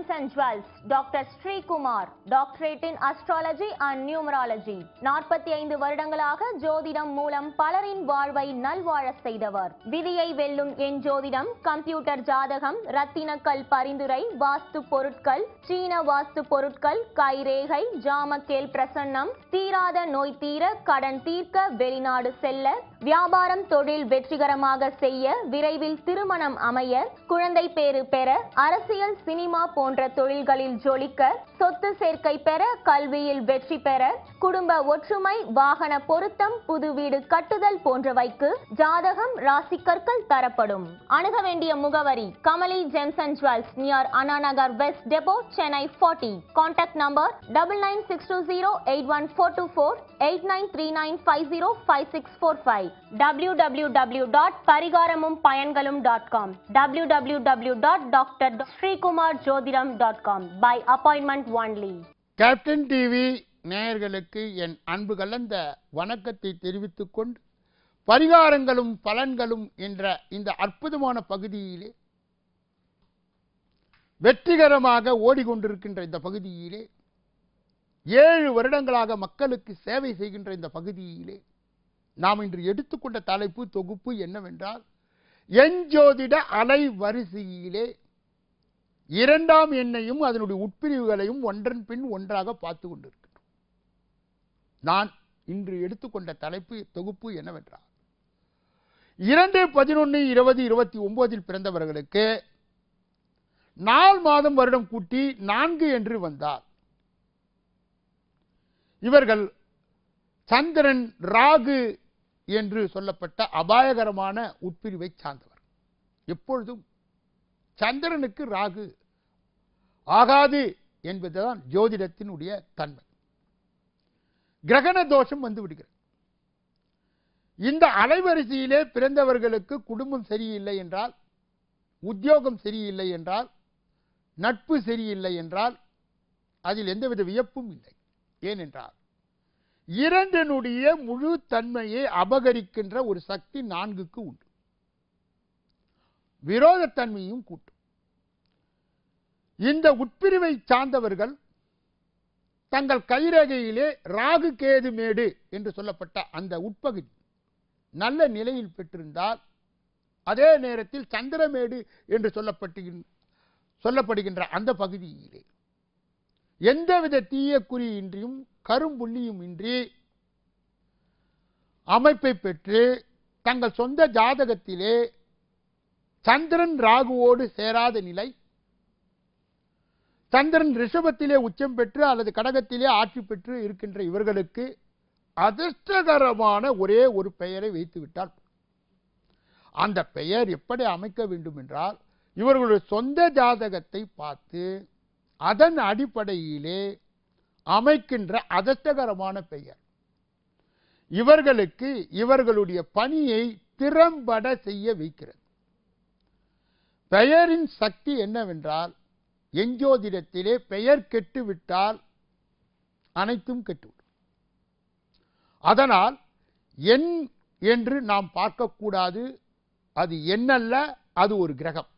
Gems and Jewels, Dr. Sri Kumar, Doctorate in Astrology and Numerology. நாற்பத்தி ஐந்து வருடங்களாக ஜோதிடம் மூலம் பலரின் வாழ்வை நல்வாழ செய்தவர் விதியை வெல்லும் என் ஜோதிடம் கம்ப்யூட்டர் ஜாதகம் ரத்தினக்கல் பரிந்துரை வாஸ்து பொருட்கள் சீன வாஸ்து பொருட்கள் கைரேகை ஜாமக்கேல் பிரசன்னம் தீராத நோய் தீர கடன் தீர்க்க வெளிநாடு செல்ல வியாபாரம் தொழில் வெற்றிகரமாக செய்ய விரைவில் திருமணம் அமைய குழந்தை பேறு பெற அரசியல் சினிமா போன்ற தொழில்களில் ஜொலிக்க சொத்து சேர்க்கை பெற கல்வியில் வெற்றி பெற குடும்ப ஒற்றுமை வாகன பொருத்தம் புது வீடு கட்டுதல் போன்றவைக்கு ஜாதகம் ராசிக்கற்கள் தரப்படும் அணுக வேண்டிய முகவரி Kamali gems and jewels near Anna Nagar west depot Chennai forty contact number double nine six two zero eight one four two four eight nine three nine five zero five six four five W W W dot பரிகாரமும் பயன்களும் dot com W W W dot doctor Srikumar ஜோதிடம் dot com by appointment only captain TV நேயர்களுக்கு என் அன்பு கலந்த வணக்கத்தை தெரிவித்துக் கொண்டு பரிகாரங்களும் பலன்களும் என்ற இந்த அற்புதமான பகுதியிலே வெற்றிகரமாக ஓடிக்கொண்டிருக்கின்ற இந்த பகுதியிலே ஏழு வருடங்களாக மக்களுக்கு சேவை செய்கின்ற இந்த பகுதியிலே நாம் இன்று எடுத்துக்கொண்ட தலைப்பு தொகுப்பு என்னவென்றால் எஞ்சோதிட அலை வரிசையிலே இரண்டாம் எண்ணையும் அதனுடைய உட்பிரிவுகளையும் ஒன்றன் பின் ஒன்றாக பார்த்து கொண்டிருக்கிறோம் நான் இன்று எடுத்துக்கொண்ட தலைப்பு தொகுப்பு என்னவென்றால் இரண்டு பதினொன்று இருபது இருபத்தி ஒன்பதில் பிறந்தவர்களுக்கு நாள் மாதம் வருடம் கூட்டி நான்கு என்று வந்தார் இவர்கள் சந்திரன் ராகு என்று சொல்லப்பட்ட அபாயகரமான உட்பிரிவை சார்ந்தவர் எப்பொழுதும் சந்திரனுக்கு ராகு ஆகாது என்பதுதான் ஜோதிடத்தினுடைய தன்மை கிரகண தோஷம் வந்து விடுகிறது இந்த அலைவரிசையிலே பிறந்தவர்களுக்கு குடும்பம் சரியில்லை என்றால் உத்தியோகம் சரியில்லை என்றால் நட்பு சரியில்லை என்றால் அதில் எந்தவித வியப்பும் இல்லை ஏனென்றால் இரண்டினுடைய முழு தன்மையை அபகரிக்கின்ற ஒரு சக்தி நான்குக்கு உண்டு விரோதத்தன்மையும் கூட்டும் இந்த உட்பிரிவை சார்ந்தவர்கள் தங்கள் கைரேகையிலே ராகு கேது மேடு என்று சொல்லப்பட்ட அந்த உட்பகுதி நல்ல நிலையில் பெற்றிருந்தால் அதே நேரத்தில் சந்திரமேடு என்று சொல்லப்பட்டு சொல்லப்படுகின்ற அந்த பகுதியிலே எந்தவித தீய குறியின்றியும் கரும்புள்ளியும் இன்றி அமைப்பை பெற்று தங்கள் சொந்த ஜாதகத்திலே சந்திரன் ராகுவோடு சேராத நிலை சந்திரன் ரிஷபத்திலே உச்சம் பெற்று அல்லது கடகத்திலே ஆட்சி பெற்று இருக்கின்ற இவர்களுக்கு அதிர்ஷ்டகரமான ஒரே ஒரு பெயரை வைத்து விட்டால் அந்த பெயர் எப்படி அமைக்க வேண்டும் என்றால் இவர்களுடைய சொந்த ஜாதகத்தை பார்த்து அதன் அடிப்படையிலே அமைக்கின்ற அதிர்ஷ்டகரமான பெயர் இவர்களுக்கு இவர்களுடைய பணியை திறம்பட செய்ய வைக்கிறது பெயரின் சக்தி என்னவென்றால் எஞ்சோதிடத்திலே பெயர் கெட்டுவிட்டால் அனைத்தும் கெட்டுவிடும் அதனால் எண் என்று நாம் பார்க்கக்கூடாது அது எண்ணல்ல அது ஒரு கிரகம்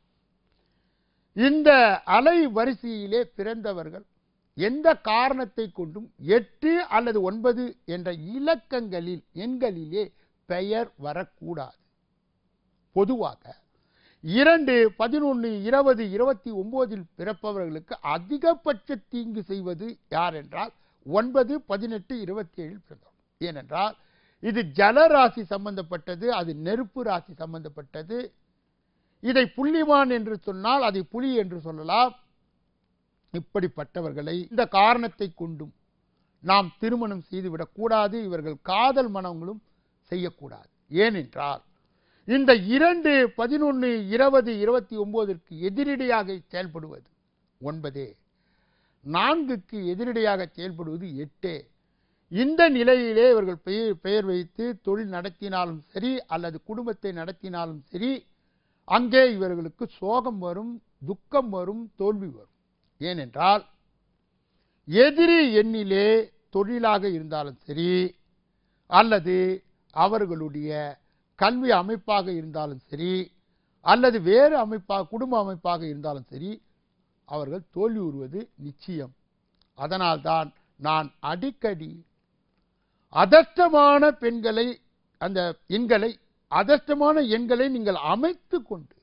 இந்த அலை வரிசையிலே பிறந்தவர்கள் எந்த காரணத்தை கொண்டும் எட்டு அல்லது ஒன்பது என்ற இலக்கங்களில் எண்களிலே பெயர் வரக்கூடாது பொதுவாக இரண்டு பதினொன்று இருபது இருபத்தி ஒன்பதில் பிறப்பவர்களுக்கு அதிகபட்ச தீங்கு செய்வது யார் என்றால் ஒன்பது பதினெட்டு இருபத்தி ஏழில் பிறந்தவர் ஏனென்றால் இது ஜலராசி சம்பந்தப்பட்டது அது நெருப்பு ராசி சம்பந்தப்பட்டது இதை புள்ளிமான் என்று சொன்னால் அதை புலி என்று சொல்லலாம் இப்படிப்பட்டவர்களை இந்த காரணத்தை கொண்டும் நாம் திருமணம் செய்துவிடக் கூடாது இவர்கள் காதல் மனங்களும் செய்யக்கூடாது ஏனென்றால் இந்த இரண்டு பதினொன்று இருபது இருபத்தி ஒன்பதற்கு எதிரடியாக செயல்படுவது ஒன்பதே நான்குக்கு எதிரடியாக செயல்படுவது எட்டே இந்த நிலையிலே இவர்கள் பெயர் பெயர் வைத்து தொழில் நடத்தினாலும் சரி அல்லது குடும்பத்தை நடத்தினாலும் சரி அங்கே இவர்களுக்கு சோகம் வரும் துக்கம் வரும் தோல்வி வரும் ஏனென்றால் எதிரி எண்ணிலே தொழிலாக இருந்தாலும் சரி அல்லது அவர்களுடைய கல்வி அமைப்பாக இருந்தாலும் சரி அல்லது வேறு அமைப்பாக குடும்ப அமைப்பாக இருந்தாலும் சரி அவர்கள் தோல்வியுறுவது நிச்சயம் அதனால்தான் நான் அடிக்கடி அதஷ்டமான பெண்களை அந்த எண்களை அதஷ்டமான எண்களை நீங்கள் அமைத்து கொண்டு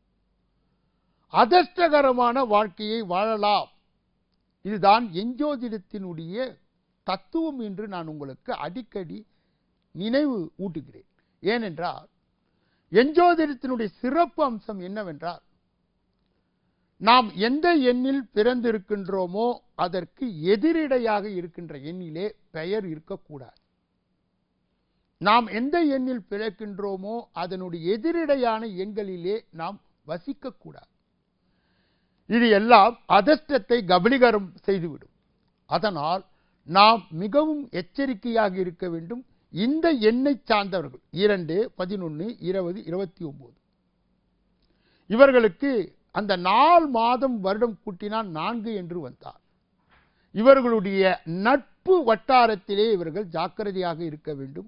அதஷ்டகரமான வாழ்க்கையை வாழலாம் இதுதான் எஞ்சோதிடத்தினுடைய தத்துவம் என்று நான் உங்களுக்கு அடிக்கடி நினைவு ஊட்டுகிறேன் ஏனென்றால் எஞ்சோதிடத்தினுடைய சிறப்பு அம்சம் என்னவென்றால் நாம் எந்த எண்ணில் பிறந்திருக்கின்றோமோ அதற்கு எதிரிடையாக இருக்கின்ற எண்ணிலே பெயர் இருக்கக்கூடாது நாம் எந்த எண்ணில் பிறக்கின்றோமோ அதனுடைய எதிரிடையான எண்களிலே நாம் வசிக்கக்கூடாது இது எல்லாம் அதஷ்டத்தை கபலீகரம் செய்துவிடும் அதனால் நாம் மிகவும் எச்சரிக்கையாக இருக்க வேண்டும் இந்த எண்ணை சார்ந்தவர்கள் இரண்டு பதினொன்று இருபது இருபத்தி ஒன்பது இவர்களுக்கு அந்த நாள் மாதம் வருடம் கூட்டினால் நான்கு என்று வந்தார் இவர்களுடைய நட்பு வட்டாரத்திலே இவர்கள் ஜாக்கிரதையாக இருக்க வேண்டும்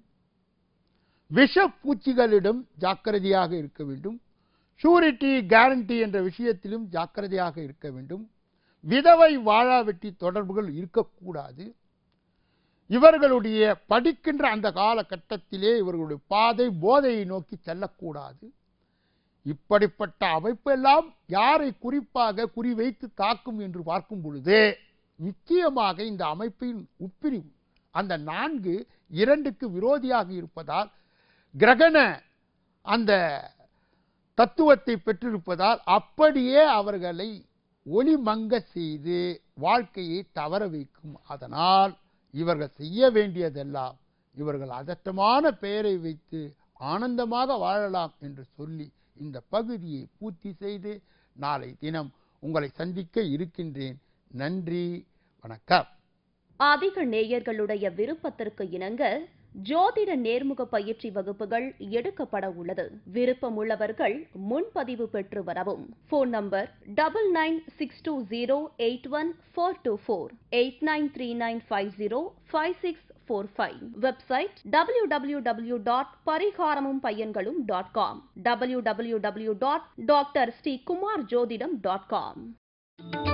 விஷ பூச்சிகளிடம் ஜாக்கிரதையாக இருக்க வேண்டும் ஷூரிட்டி கேரண்டி என்ற விஷயத்திலும் ஜாக்கிரதையாக இருக்க வேண்டும் விதவை வாழாவெட்டி தொடர்புகள் இருக்கக்கூடாது இவர்களுடைய படிக்கின்ற அந்த காலகட்டத்திலே இவர்களுடைய பாதை போதையை நோக்கி செல்லக்கூடாது இப்படிப்பட்ட அமைப்பெல்லாம் யாரை குறிப்பாக குறிவைத்து தாக்கும் என்று பார்க்கும் பொழுது நிச்சயமாக இந்த அமைப்பின் உட்பிரிவு அந்த நான்கு இரண்டுக்கு விரோதியாக இருப்பதால் கிரகண அந்த தத்துவத்தை பெற்றிருப்பதால் அப்படியே அவர்களை ஒளிமங்க செய்து வாழ்க்கையை தவற வைக்கும் அதனால் இவர்கள் செய்ய வேண்டியதெல்லாம் இவர்கள் அதட்டமான பெயரை வைத்து ஆனந்தமாக வாழலாம் என்று சொல்லி இந்த பகுதியை பூர்த்தி செய்து நாளை தினம் உங்களை சந்திக்க இருக்கின்றேன் நன்றி வணக்கம் அதிக நேயர்களுடைய விருப்பத்திற்கு இணங்க ஜோதிட நேர்முக பயிற்சி வகுப்புகள் எடுக்கப்பட உள்ளது விருப்பமுள்ளவர்கள் முன்பதிவு பெற்று வரவும் phone number double nine six two zero eight one four two four eight nine three nine five zero five six four five website W W W dot பரிகாரமும் பையன்களும் dot com W W W dot doctor Shri Kumar ஜோதிடம் dot com